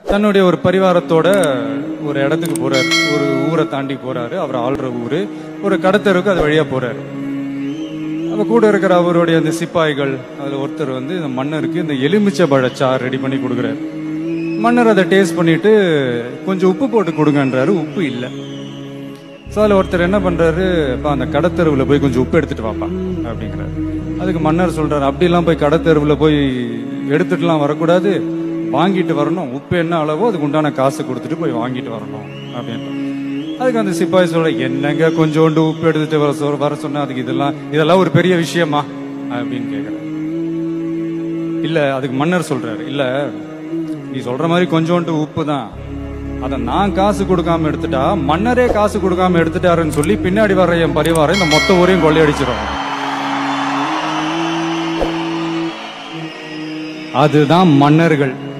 தன்னுடைய ஒரு பரிவாரத்தோட ஒரு இடத்துக்கு போறாரு ஒரு ஊரை தாண்டி போறாரு அவர் ஆள்ற ஊரு ஒரு கடத்தருக்கு அது வழியா போறாரு அப்ப கூட இருக்கிற அவருடைய அந்த சிப்பாய்கள் அதுல ஒருத்தர் வந்து இந்த மன்னருக்கு இந்த எலுமிச்சை பழச்சாறு ரெடி பண்ணி கொடுக்குறாரு மன்னர் அதை டேஸ்ட் பண்ணிட்டு கொஞ்சம் உப்பு போட்டு கொடுங்கன்றாரு உப்பு இல்லை ஸோ அதில் ஒருத்தர் என்ன பண்றாரு அப்பா அந்த கடத்தெருவில் போய் கொஞ்சம் உப்பு எடுத்துட்டு வாப்பா அப்படிங்கிறாரு அதுக்கு மன்னர் சொல்றாரு அப்படிலாம் போய் கடத்தெருவில் போய் எடுத்துட்டுலாம் வரக்கூடாது வாங்கிட்டு வரணும் உப்பு என்ன அளவோ அதுக்கு உண்டான காசு கொடுத்துட்டு போய் வாங்கிட்டு வரணும் அப்படின்ட்டு அதுக்கு அந்த சிப்பாய் சொல்ற என்னங்க கொஞ்சோண்டு உப்பு எடுத்துட்டு வர சொல் வர சொன்னா அதுக்கு இதெல்லாம் இதெல்லாம் ஒரு பெரிய விஷயமா அப்படின்னு கேக்குறாரு இல்ல அதுக்கு மன்னர் சொல்றாரு இல்ல நீ சொல்ற மாதிரி கொஞ்சோண்டு உப்பு தான் அத நான் காசு கொடுக்காம எடுத்துட்டா மன்னரே காசு கொடுக்காம எடுத்துட்டாருன்னு சொல்லி பின்னாடி வர்ற என் பரிவாரம் இந்த மொத்த ஊரையும் கொள்ளையடிச்சிடும் அதுதான் மன்னர்கள்